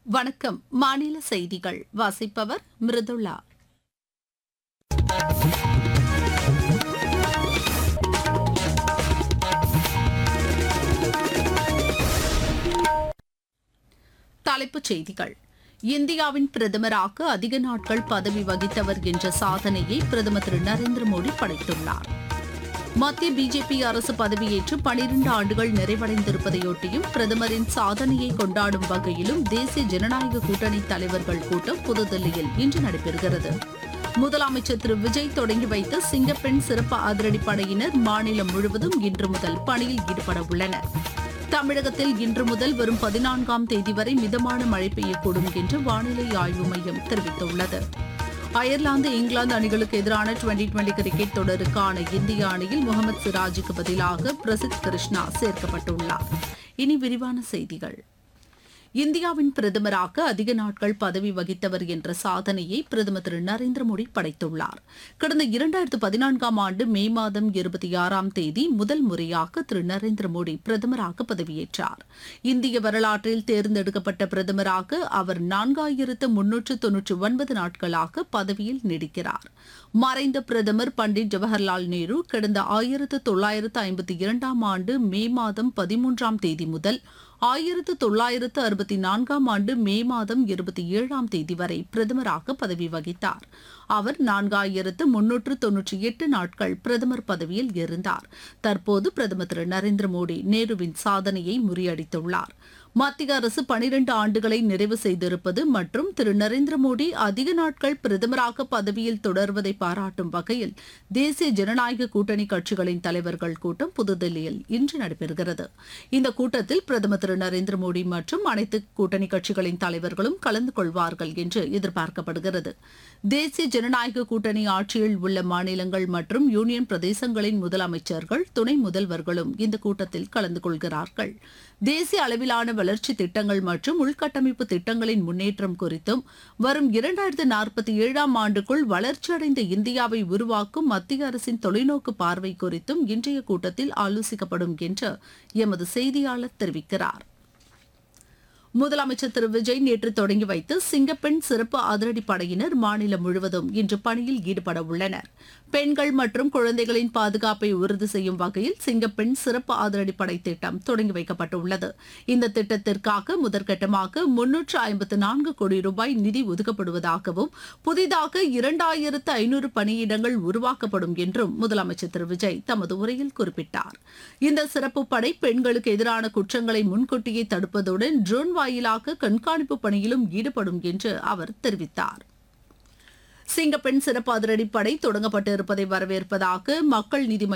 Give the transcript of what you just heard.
வணக்கம் மாநில செய்திகள் வாசிப்பவர் மிருதுளா தலைப்புச் செய்திகள் இந்தியாவின் பிரதமராக அதிக நாட்கள் பதவி வகித்தவர் என்ற சாதனையை பிரதமர் திரு நரேந்திர மோடி படைத்துள்ளார் மத்திய பிஜேபி அரசு பதவியேற்று பனிரண்டு ஆண்டுகள் நிறைவடைந்திருப்பதையொட்டியும் பிரதமரின் சாதனையை கொண்டாடும் வகையிலும் தேசிய ஜனநாயக கூட்டணி தலைவர்கள் கூட்டம் புதுதில்லியில் இன்று நடைபெறுகிறது முதலமைச்சர் திரு விஜய் தொடங்கி வைத்த சிங்கப்பெண் சிறப்பு அதிரடிப்படையினர் மாநிலம் முழுவதும் இன்று முதல் பணியில் ஈடுபட உள்ளனர் தமிழகத்தில் இன்று முதல் வரும் பதினான்காம் தேதி வரை மிதமான மழை பெய்யக்கூடும் என்று வானிலை ஆய்வு மையம் தெரிவித்துள்ளது அயர்லாந்து இங்கிலாந்து அணிகளுக்கு எதிரான டுவெண்டி டுவெண்டி கிரிக்கெட் தொடருக்கான இந்திய அணியில் முகமது சிராஜுக்கு பதிலாக பிரசித் கிருஷ்ணா சேர்க்கப்பட்டுள்ளார் இனி விரிவான செய்திகள் இந்தியாவின் பிரதமராக அதிக நாட்கள் பதவி வகித்தவர் என்ற சாதனையை பிரதமர் திரு நரேந்திர மோடி படைத்துள்ளார் கடந்த இரண்டாயிரத்து பதினான்காம் ஆண்டு மே மாதம் இருபத்தி ஆறாம் தேதி முதல் முறையாக திரு நரேந்திர மோடி பிரதமராக பதவியேற்றார் இந்திய வரலாற்றில் தேர்ந்தெடுக்கப்பட்ட பிரதமராக அவர் நான்காயிரத்து முன்னூற்று தொன்னூற்று ஒன்பது நாட்களாக பதவியில் நீடிக்கிறார் மறைந்த பிரதமர் பண்டிட் ஜவஹர்லால் நேரு கடந்த ஆயிரத்து தொள்ளாயிரத்து ஐம்பத்தி இரண்டாம் ஆண்டு மே மாதம் பதிமூன்றாம் தேதி முதல் ஆயிரத்து தொள்ளாயிரத்து அறுபத்தி நான்காம் ஆண்டு மே மாதம் இருபத்தி ஏழாம் தேதி வரை பிரதமராக பதவி வகித்தார் அவர் நான்காயிரத்து முன்னூற்று தொன்னூற்றி எட்டு நாட்கள் பிரதமர் பதவியில் இருந்தார் தற்போது பிரதமர் திரு நரேந்திர மோடி நேருவின் சாதனையை முறியடித்துள்ளார் மத்திய அரசு பனிரண்டு ஆண்டுகளை நிறைவு செய்திருப்பது மற்றும் திரு நரேந்திர மோடி அதிக நாட்கள் பிரதமராக பதவியில் தொடர்வதை பாராட்டும் வகையில் தேசிய ஜனநாயக கூட்டணி கட்சிகளின் தலைவர்கள் கூட்டம் புதுதில்லியில் இன்று நடைபெறுகிறது இந்த கூட்டத்தில் பிரதமர் திரு நரேந்திர மோடி மற்றும் அனைத்து கூட்டணி கட்சிகளின் தலைவர்களும் கலந்து கொள்வார்கள் என்று எதிர்பார்க்கப்படுகிறது தேசிய ஜனநாயக கூட்டணி ஆட்சியில் உள்ள மாநிலங்கள் மற்றும் யூனியன் பிரதேசங்களின் முதலமைச்சர்கள் துணை முதல்வர்களும் இந்த கூட்டத்தில் கலந்து கொள்கிறார்கள் தேசிய அளவிலான வளர்ச்சி திட்டங்கள் மற்றும் உள்கட்டமைப்பு திட்டங்களின் முன்னேற்றம் குறித்தும் வரும் இரண்டாயிரத்து நாற்பத்தி ஏழாம் ஆண்டுக்குள் வளர்ச்சியடைந்த இந்தியாவை உருவாக்கும் மத்திய அரசின் தொலைநோக்கு பார்வை குறித்தும் இன்றைய கூட்டத்தில் ஆலோசிக்கப்படும் என்று எமது செய்தியாளர் தெரிவிக்கிறார் முதலமைச்சர் திரு விஜய் நேற்று தொடங்கி வைத்து சிங்கப்பெண் சிறப்பு அதிரடி படையினர் மாநிலம் முழுவதும் இன்று பணியில் ஈடுபட உள்ளனர் பெண்கள் மற்றும் குழந்தைகளின் பாதுகாப்பை உறுதி செய்யும் வகையில் சிங்கப்பெண் சிறப்பு அதிரடி படை திட்டம் தொடங்கி வைக்கப்பட்டுள்ளது இந்த திட்டத்திற்காக முதற்கட்டமாக முன்னூற்று ஐம்பத்து நான்கு கோடி ரூபாய் நிதி ஒதுக்கப்படுவதாகவும் புதிதாக இரண்டாயிரத்து ஐநூறு பணியிடங்கள் உருவாக்கப்படும் என்றும் முதலமைச்சர் திரு விஜய் தமது உரையில் குறிப்பிட்டார் இந்த சிறப்பு படை பெண்களுக்கு எதிரான குற்றங்களை முன்கூட்டியே தடுப்பதுடன் ட்ரோன் வாயிலாக கண்காணிப்பு பணியிலும் ஈடுபடும் என்று அவர் தெரிவித்தார் சிங்கப்பெண் சிறப்பு அதிரடிப்படை தொடங்கப்பட்டிருப்பதை வரவேற்பதாக மக்கள் நீதி